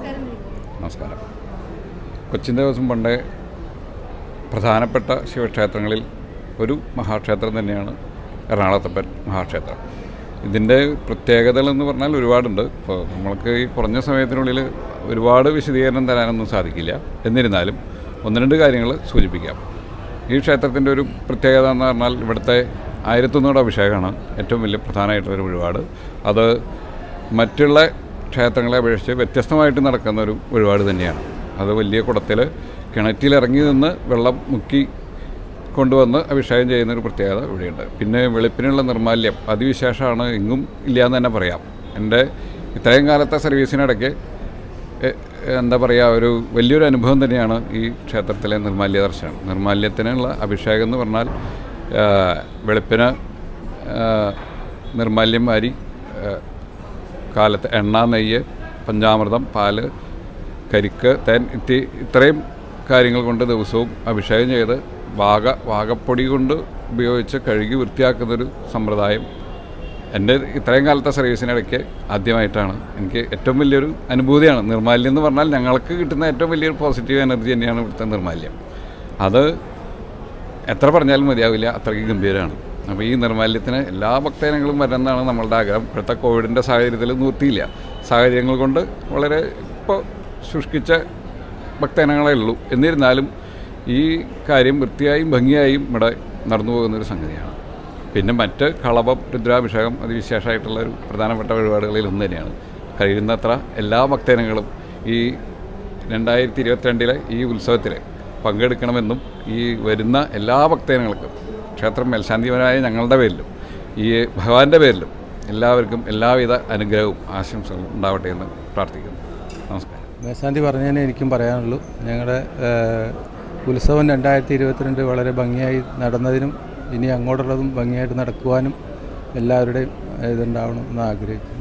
നമസ്കാരം നമസ്കാരം കൊച്ചിൻ ദേവസ്വം പണ്ടേ പ്രധാനപ്പെട്ട ശിവക്ഷേത്രങ്ങളിൽ ഒരു മഹാക്ഷേത്രം തന്നെയാണ് എറണാകുളത്തപ്പൻ മഹാക്ഷേത്രം ഇതിൻ്റെ പ്രത്യേകതകൾ എന്ന് പറഞ്ഞാൽ ഒരുപാടുണ്ട് ഇപ്പോൾ നമ്മൾക്ക് ഈ കുറഞ്ഞ സമയത്തിനുള്ളിൽ ഒരുപാട് വിശദീകരണം തരാനൊന്നും സാധിക്കില്ല എന്നിരുന്നാലും ഒന്ന് രണ്ട് കാര്യങ്ങൾ സൂചിപ്പിക്കാം ഈ ക്ഷേത്രത്തിൻ്റെ ഒരു പ്രത്യേകത എന്ന് പറഞ്ഞാൽ ഇവിടുത്തെ ആയിരത്തൊന്നൂടെ അഭിഷേകമാണ് ഏറ്റവും വലിയ പ്രധാനമായിട്ടുള്ളൊരു വഴിപാട് അത് മറ്റുള്ള ക്ഷേത്രങ്ങളെ അപേക്ഷിച്ച് വ്യത്യസ്തമായിട്ട് നടക്കുന്ന ഒരു വഴിപാട് തന്നെയാണ് അത് വലിയ കുടത്തിൽ കിണറ്റിലിറങ്ങി നിന്ന് വെള്ളം മുക്കി കൊണ്ടുവന്ന് അഭിഷേകം ചെയ്യുന്ന ഒരു പ്രത്യേകത ഇവിടെയുണ്ട് പിന്നെ വെളുപ്പിനുള്ള നിർമാല്യം അതിവിശേഷമാണ് എങ്ങും ഇല്ലയെന്ന് തന്നെ പറയാം എൻ്റെ ഇത്രയും കാലത്തെ സർവീസിനിടയ്ക്ക് എ- എന്താ പറയുക ഒരു വലിയൊരു അനുഭവം തന്നെയാണ് ഈ ക്ഷേത്രത്തിലെ നിർമാല്യ ദർശനം നിർമാല്യത്തിനുള്ള അഭിഷേകം എന്ന് പറഞ്ഞാൽ ആ, വെളുപ്പിന് ആ, നിർമാല്യം വാരി ആ, കാലത്ത് എണ്ണ നെയ്യ് പഞ്ചാമൃതം പാല് കരിക്ക് തേൻ ഇത്തി ഇത്രയും കാര്യങ്ങൾ കൊണ്ട് ദിവസവും അഭിഷേകം ചെയ്ത് വാഗ വാഗപ്പൊടി കൊണ്ട് ഉപയോഗിച്ച് കഴുകി വൃത്തിയാക്കുന്നൊരു സമ്പ്രദായം എൻ്റെ ഇത്രയും കാലത്തെ സർവീസിനിടയ്ക്ക് ആദ്യമായിട്ടാണ് എനിക്ക് ഏറ്റവും വലിയൊരു അനുഭൂതിയാണ് നിർമാല്യം എന്ന് പറഞ്ഞാൽ ഞങ്ങൾക്ക് കിട്ടുന്ന ഏറ്റവും വലിയൊരു പോസിറ്റീവ് എനർജി തന്നെയാണ് ഇവിടുത്തെ നിർമാല്യം അത് എത്ര പറഞ്ഞാലും മതിയാവില്ല അത്രയ്ക്ക് ഗംഭീരമാണ് അപ്പോൾ ഈ നിർമാല്യത്തിന് എല്ലാ ഭക്തജനങ്ങളും വരണമെന്നാണ് നമ്മളുടെ ആഗ്രഹം ഇപ്പോഴത്തെ കോവിഡിൻ്റെ സാഹചര്യത്തിൽ നിർത്തിയില്ല സാഹചര്യങ്ങൾ കൊണ്ട് വളരെ ഇപ്പോൾ ശുഷ്കിച്ച ഭക്തജനങ്ങളേ ഉള്ളൂ എന്നിരുന്നാലും ഈ കാര്യം വൃത്തിയായും ഭംഗിയായും ഇവിടെ നടന്നു പോകുന്നൊരു സംഗതിയാണ് പിന്നെ മറ്റ് കളഭം രുദ്രാഭിഷേകം അതിവിശേഷമായിട്ടുള്ള ഒരു പ്രധാനപ്പെട്ട വഴിപാടുകളിൽ ഒന്ന് തന്നെയാണ് കഴിയുന്നത്ര എല്ലാ ഭക്തജനങ്ങളും ഈ രണ്ടായിരത്തി ഇരുപത്തിരണ്ടിലെ ഈ ഉത്സവത്തിൽ പങ്കെടുക്കണമെന്നും ഈ വരുന്ന എല്ലാ ഭക്തജനങ്ങൾക്കും ക്ഷേത്രം മേൽശാന്തിപരമായ ഞങ്ങളുടെ പേരിലും ഈ ഭഗവാന്റെ പേരിലും എല്ലാവർക്കും എല്ലാവിധ അനുഗ്രഹവും ആശംസകളും ഉണ്ടാവട്ടെ എന്ന് പ്രാർത്ഥിക്കുന്നു നമസ്കാരം മേശാന്തി പറഞ്ഞതിന് എനിക്കും പറയാനുള്ളൂ ഞങ്ങളുടെ ഏഹ്, ഉത്സവം രണ്ടായിരത്തി ഇരുപത്തിരണ്ട് വളരെ ഭംഗിയായി നടന്നതിനും ഇനി അങ്ങോട്ടുള്ളതും ഭംഗിയായിട്ട് നടക്കുവാനും എല്ലാവരുടെയും ഇതുണ്ടാവണം എന്ന് ആഗ്രഹിക്കുന്നു